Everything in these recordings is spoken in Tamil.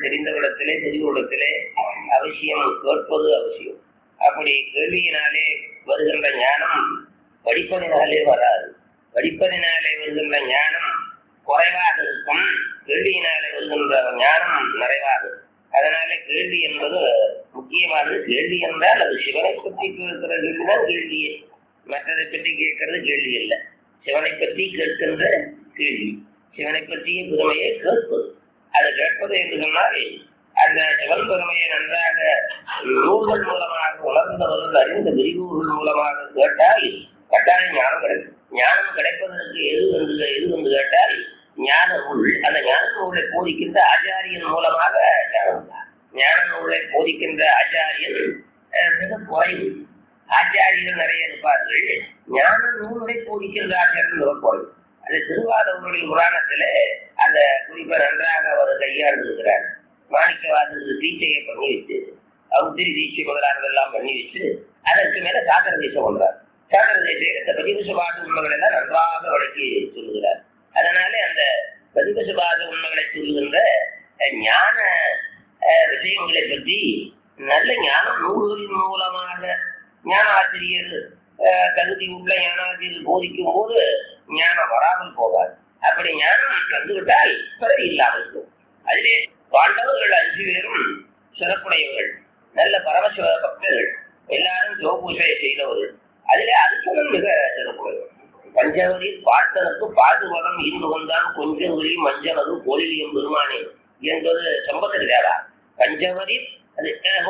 தெரிந்தவிடத்திலே தெரிந்தவிடத்திலே அவசியம் கேட்பது அவசியம் அப்படி கேள்வியினாலே வருகின்ற ஞானம் படிப்பதினாலே வராது படிப்பதினாலே வருகின்ற ஞானம் குறைவாக இருக்கும் கேள்வியினாலே வருகின்ற ஞானம் நிறைவாகும் அதனால கேள்வி என்பது முக்கியமானது கேள்வி என்றால் அது சிவனை பற்றி கேட்கிற கேள்விதான் கேள்வியே மற்றதை பற்றி கேட்கறது கேள்வி இல்லை சிவனை பற்றி கேட்கின்ற கேள்வி சிவனை பற்றிய பெருமையை கேட்பது அது கேட்பது என்று சொன்னால் அந்த சிவன் பெருமையை நன்றாக நூல்கள் மூலமாக உணர்ந்தவர்கள் அறிந்த விரிவுகள் மூலமாக கேட்டால் கட்டாயம் ஞானம் கிடைக்கும் ஞானம் கிடைப்பதற்கு எது என்று எது என்று கேட்டால் ஞான நூல் அந்த ஞான நூலை போதிக்கின்ற ஆச்சாரியன் மூலமாக ஞானம் தான். ஞான நூலை போதிக்கின்ற ஆச்சாரியன் அஹ், மிக குறைவு ஆச்சாரியர்கள் நிறைய இருப்பார்கள் ஞான நூலை போதிக்கின்ற ஆச்சாரியன் மிக குறைவு அது திருவாரூரின் புராணத்திலே அந்த குறிப்பை நன்றாக அவர் கையாண்டிருக்கிறார் மாணிக்கவாசலுக்கு தீட்சையை பண்ணி வச்சு அவுத்திரி தீட்சை முதலானதெல்லாம் பண்ணி வச்சு அதற்கு மேல சாக்கர தேசம் கொண்டார் சாக்கர தேசையில் இந்த பதிவசுபாத உண்மைகள் எல்லாம் நன்றாக வழக்கி சொல்லுகிறார் அதனாலே அந்த பதிவசுபாத உண்மைகளை சொல்லுகின்ற அஹ், ஞான அஹ், விஷயங்களை பற்றி நல்ல ஞான நூல்களின் மூலமாக ஞான ஆசிரியர் அஹ், தகுதி உள்ள ஞானாசிரியர் போதிக்கும் போது ஞானம் வராமல் போகாது அப்படி ஞானம் வந்துவிட்டால் பிறகு இல்லாமல் இருக்கும் அதிலே பாண்டவர்கள் அஞ்சு பேரும் சிறப்புடையவர்கள் நல்ல பரமசிவ பக்தர்கள் எல்லாரும் சிவபூஜை செய்தவர்கள் அதிலே அர்ச்சனம் மிக சிறப்புடையவர் பஞ்சவரி பார்த்தனுக்கு பாதுபலம் இந்து கொண்டான் கொஞ்சவரி மஞ்சளது பொலிலியம் பெருமானே என்பது சம்பந்தா பஞ்சவரி அது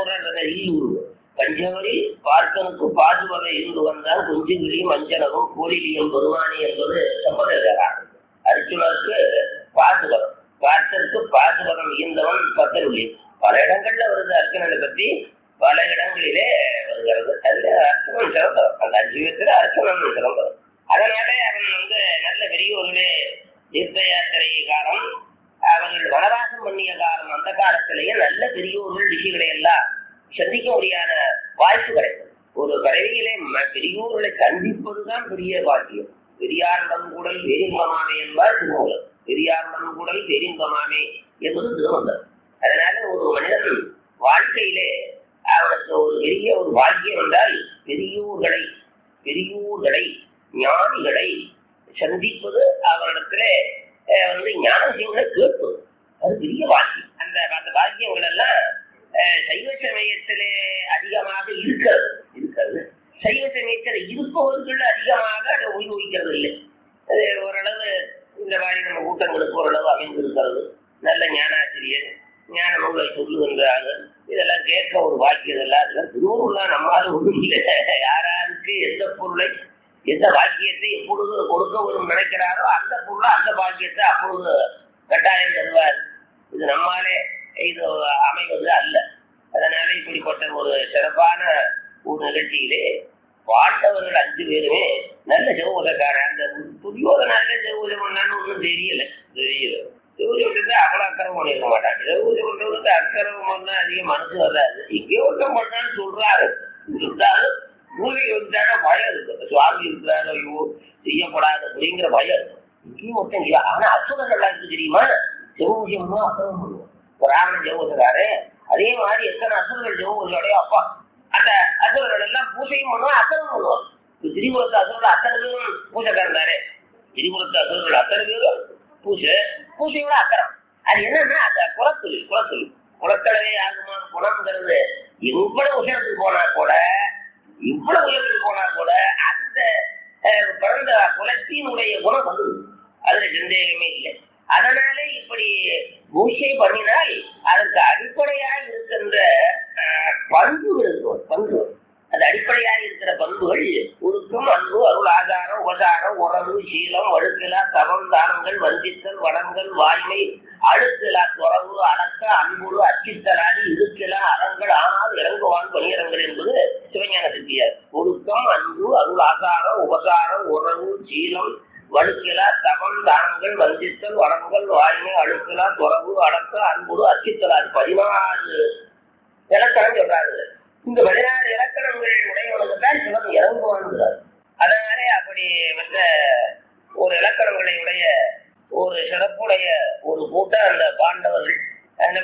இல்லூர் பஞ்சவரி பார்த்தனுக்கு பாதுபல இருந்து வந்தான் கொஞ்சங்கிளி மஞ்சளவும் கோழிலியம் பெருமானி என்பது சம்பந்தா அர்ஜுனருக்கு பாதுபலம் பார்த்தற்கு பாதுபலம் ஈந்தவன் பத்தருளி பல இடங்கள்ல வருது அர்ஜுனனை பற்றி பல இடங்களிலே வருகிறது அதுல அர்ச்சனம் சிறந்தவர் அந்த அஞ்சு விதத்துல அர்ச்சனம் சிறந்தவர் அதனாலே அவன் வந்து நல்ல பெரியவர்களே தீர்த்த யாத்திரை காலம் அவர்கள் வனவாசம் பண்ணிய காலம் அந்த காலத்திலேயே நல்ல பெரியோர்கள் ரிஷிகளை எல்லாம் சந்திக்க முடியாத வாய்ப்பு கிடைத்தது ஒரு பிறவியிலே ம- பெரியோர்களை சந்திப்பதுதான் பெரிய பாக்கியம் பெரியார் நன்குடல் வேரின்பமாமே என்பார் திருமூலர் பெரியார் நன்குடல் வேரின்பமாமே என்பது திருமந்தர் அதனால ஒரு மனிதன் வாழ்க்கையிலே அவனுக்கு ஒரு பெரிய ஒரு பாக்கியம் என்றால் பெரியோர்களை பெரியோர்களை ஞானிகளை சந்திப்பது அவரிடத்திலே அஹ், வந்து ஞான விஷயங்களை கேட்பது அது பெரிய பாக்கியம் அந்த அந்த பாக்கியங்கள் எல்லாம் அஹ், சைவ சமயத்திலே அதிகமாக இருக்கிறது இருக்கிறது சைவ சமயத்தில் இருப்பவர்கள் அதிகமாக அதை உபயோகிக்கிறது இல்லை அது ஓரளவு இந்த மாதிரி நம்ம கூட்டங்களுக்கு ஓரளவு அமைந்திருக்கிறது நல்ல ஞானாசிரியர் ஞான நூலை சொல்லுகின்றார்கள் இதெல்லாம் கேட்க ஒரு பாக்கியம் எல்லாம் அதெல்லாம் திருவள்ளுவர் நம்மால் ஒன்றும் இல்லை யாராருக்கு எந்த பொருளை எந்த பாக்கியத்தை எப்பொழுது கொடுக்க வரும் நினைக்கிறாரோ அந்த பொருளை அந்த பாக்கியத்தை அப்பொழுது கட்டாயம் தருவார் இது நம்மாலே இது அமைவது அல்ல அதனால இப்படிப்பட்ட ஒரு சிறப்பான ஒரு நிகழ்ச்சியிலே பாண்டவர்கள் அஞ்சு பேருமே நல்ல சிவபூசக்காரன் அந்த துரியோதனால சிவபூஜை பண்ணான்னு ஒன்றும் தெரியல தெரியல சிவபூஜை பண்றது அவ்வளவு அக்கறை பண்ணிருக்க மாட்டாங்க சிவபூஜை பண்றதுக்கு அக்கறை பண்ணா அதிக மனசு வராது இங்கே ஒருத்தன் பண்ணான்னு சொல்றாரு இருந்தாலும் மூலிகை வந்துட்டாங்க பயம் இருக்கு சுவாமி இருக்கிறாரு ஐயோ செய்யப்படாது அப்படிங்கிற பயம் இருக்கு இங்கேயும் ஒருத்தன் செய்வா. ஆனா அசுரங்கள் இருக்கு தெரியுமா சிவபூஜை பண்ணுவோம் அசுரம் பண்ணுவோம் ராவணன் ஜெவசகாரு அதே மாதிரி எத்தனை அசுரர்கள் ஜெவசோடைய அப்பா அந்த அசுரர்கள் எல்லாம் பூஜையும் பண்ணுவோம் அசுரம் பண்ணுவோம் இப்ப திரிபுரத்து அசுரர்கள் அத்தனை பேரும் பூஜைக்காரன் தானே திரிபுரத்து அசுரர்கள் அத்தனை பேரும் பூஜை பூஜையோட அக்கறம் அது என்னன்னா அந்த குலத்தொழில் குலத்தொழில் குலத்தளவே ஆகுமா குணம்ங்கிறது எவ்வளவு உயரத்துக்கு போனா கூட இவ்வளவு உயரத்துக்கு போனா கூட அந்த அஹ், பிறந்த குலத்தினுடைய குணம் வந்து அதுல சந்தேகமே இல்லை அதனாலே இப்படி பூஜை பண்ணினால் அதற்கு அடிப்படையாக இருக்கின்ற அஹ், பண்புகள் இருக்கும், பண்புகள் அது அடிப்படையாக இருக்கிற பண்புகள் ஒழுக்கம் அன்பு அருள் ஆதாரம் உபசாரம் உறவு சீலம் வழுக்கிலா தவம் தானங்கள் வஞ்சித்தல் வளங்கள் வாய்மை அழுக்கிலா துறவு அடக்க அன்புரு அச்சித்தலாடி இருக்கிலா அறங்கள் ஆனால் இறங்குவான் பணியிறங்கள் என்பது சிவஞான சித்தியார் ஒழுக்கம் அன்பு அருள் ஆசாரம் உபசாரம் உறவு சீலம் வழுக்கிலா தவம் தானங்கள் வஞ்சித்தல் வளங்கள் வாய்மை அழுக்கிலா துறவு அடக்க அன்புரு அச்சித்தலாடி பதினாறு இலக்கணம் சொல்றாரு இந்த பதினாறு இலக்கணங்கள் உடையவனுக்கு தான் சிவன் இறங்குவான்கிறார் அதனாலே அப்படி மற்ற ஒரு இலக்கணங்களை உடைய ஒரு சிறப்புடைய ஒரு கூட்டம் அந்த பாண்டவர்கள்